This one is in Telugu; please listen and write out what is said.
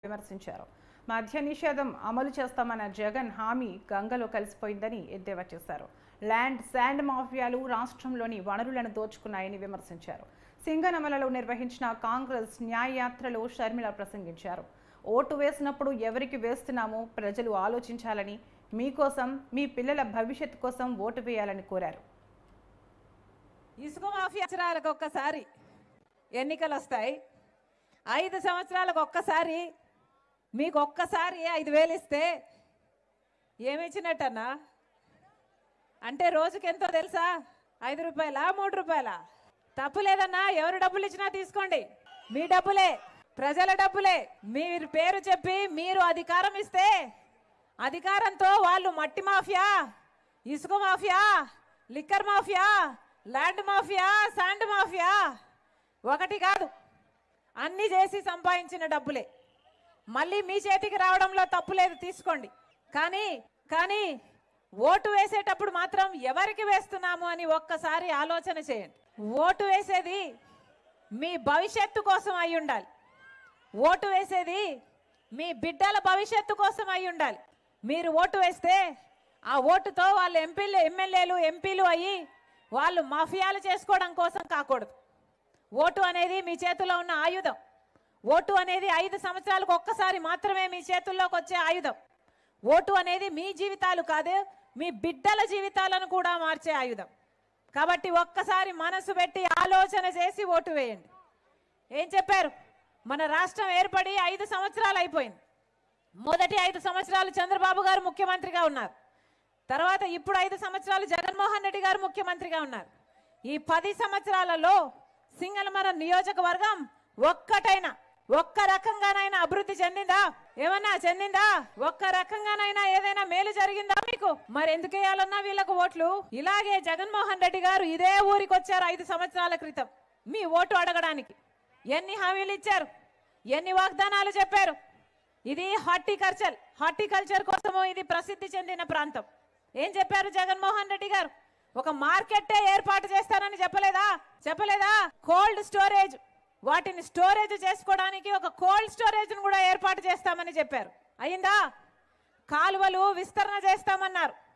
విమర్శించారు మద్య నిషేధం అమలు చేస్తామన్న జగన్ హామీ గంగలో కలిసిపోయిందని ఎద్దేవా చేశారు ల్యాండ్ శాండ్ మాఫియాలు రాష్ట్రంలోని వనరులను దోచుకున్నాయని విమర్శించారు సింగనమలలో నిర్వహించిన కాంగ్రెస్ న్యాయయాత్రలో షర్మిల ప్రసంగించారు ఓటు వేసినప్పుడు ఎవరికి వేస్తున్నామో ప్రజలు ఆలోచించాలని మీకోసం మీ పిల్లల భవిష్యత్తు కోసం ఓటు వేయాలని కోరారు ఇసుక మాఫియా సంవత్సరాలకు ఒక్కసారి ఎన్నికలు వస్తాయి ఐదు సంవత్సరాలకు ఒక్కసారి మీకు ఒక్కసారి ఐదు వేలు ఇస్తే ఏమిచ్చినట్టన్నా అంటే రోజుకి ఎంతో తెలుసా ఐదు రూపాయలా మూడు రూపాయలా తప్పు లేదన్నా ఎవరు డబ్బులు ఇచ్చినా తీసుకోండి మీ డబ్బులే ప్రజల డబ్బులే మీరు పేరు చెప్పి మీరు అధికారం ఇస్తే అధికారంతో వాళ్ళు మట్టి మాఫియా ఇసుక mafia liquor mafia land mafia sand mafia ఒకటి కాదు అన్ని చేసి సంపాదించిన డబ్బులే మళ్ళీ మీ చేతికి రావడంలో తప్పు లేదు తీసుకోండి కానీ కానీ ఓటు వేసేటప్పుడు మాత్రం ఎవరికి వేస్తున్నాము అని ఒక్కసారి ఆలోచన చేయండి ఓటు వేసేది మీ భవిష్యత్తు కోసం అయి ఉండాలి ఓటు వేసేది మీ బిడ్డల భవిష్యత్తు కోసం అయి ఉండాలి మీరు ఓటు వేస్తే ఆ ఓటుతో వాళ్ళు ఎంపీలు ఎమ్మెల్యేలు ఎంపీలు అయ్యి వాళ్ళు మాఫియాలు చేసుకోవడం కోసం కాకూడదు ఓటు అనేది మీ చేతిలో ఉన్న ఆయుధం ఓటు అనేది ఐదు సంవత్సరాలకు ఒక్కసారి మాత్రమే మీ చేతుల్లోకి వచ్చే ఆయుధం ఓటు అనేది మీ జీవితాలు కాదు మీ బిడ్డల జీవితాలను కూడా మార్చే ఆయుధం కాబట్టి ఒక్కసారి మనసు పెట్టి ఆలోచన చేసి ఓటు వేయండి ఏం చెప్పారు మన రాష్ట్రం ఏర్పడి ఐదు సంవత్సరాలు అయిపోయింది మొదటి ఐదు సంవత్సరాలు చంద్రబాబు గారు ముఖ్యమంత్రిగా ఉన్నారు తర్వాత ఇప్పుడు ఐదు సంవత్సరాలు జగన్మోహన్ రెడ్డి గారు ముఖ్యమంత్రిగా ఉన్నారు ఈ పది సంవత్సరాలలో సింగళమర నియోజకవర్గం ఒక్కటైనా ఒక్క రకంగానైనా అభివృద్ధి చెందిందా ఏమన్నా చెందిందా ఒక్క రకంగానైనా ఏదైనా మేలు జరిగిందా మీకు మరి ఎందుకు వేయాలన్నా వీళ్ళకు ఓట్లు ఇలాగే జగన్మోహన్ రెడ్డి గారు ఇదే ఊరికి వచ్చారు ఐదు సంవత్సరాల క్రితం మీ ఓటు అడగడానికి ఎన్ని హామీలు ఇచ్చారు ఎన్ని వాగ్దానాలు చెప్పారు ఇది హార్టికల్చర్ హార్టికల్చర్ కోసము ఇది ప్రసిద్ధి చెందిన ప్రాంతం ఏం చెప్పారు జగన్మోహన్ రెడ్డి గారు ఒక మార్కెట్టే ఏర్పాటు చేస్తానని చెప్పలేదా చెప్పలేదా కోల్డ్ స్టోరేజ్ వాటిని స్టోరేజ్ చేసుకోవడానికి ఒక కోల్డ్ స్టోరేజ్ కూడా ఏర్పాటు చేస్తామని చెప్పారు అయిందా కాలువలు విస్తరణ చేస్తామన్నారు